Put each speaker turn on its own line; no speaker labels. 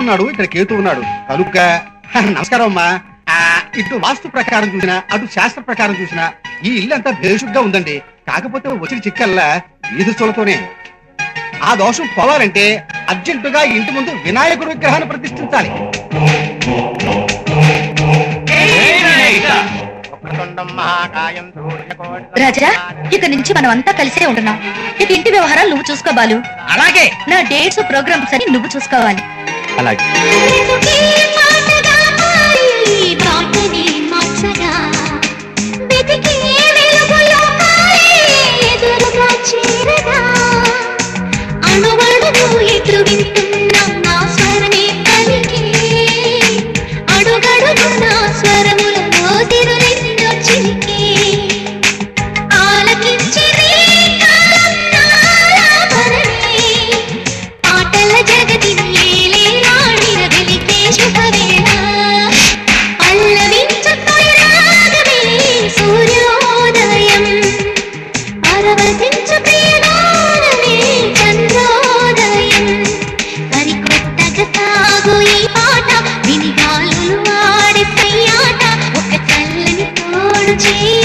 ఉన్నాడు ఇక్కడ కేతు ఉన్నాడు కనుక నమస్కారం అమ్మా ఆ, ఇటు వాస్తు ప్రకారం చూసినా అటు శాస్త్ర ప్రకారం చూసినా ఈ ఇల్లు అంతా బేషుగ్గా ఉందండి కాకపోతే వచ్చిన చిక్కల్లా వీధి స్థూలతోనే ఆ దోషం పోవాలంటే అర్జెంటుగా ఇంటి ముందు వినాయకుడు విగ్రహాన్ని ప్రతిష్ఠించాలి
రాజా ఇక నుంచి మనం అంతా కలిసే ఉంటున్నాం ఇక ఇంటి వ్యవహారాలు నువ్వు చూసుకోబాలు
అలాగే
నా డేట్స్ ప్రోగ్రామ్స్ అని నువ్వు చూసుకోవాలి
అలాగే
పాటల జగతిని ఏలే రాణిన వెలికే శుభవేళ పల్లవించు తొలిరాగమే సూర్యోదయం పరవశించు ప్రియగానమే చంద్రోదయం సరికొత్తగా సాగు ఈ పాట వినిగాలు ఆడే సయ్యాట ఒక చల్లని తోడు చేయి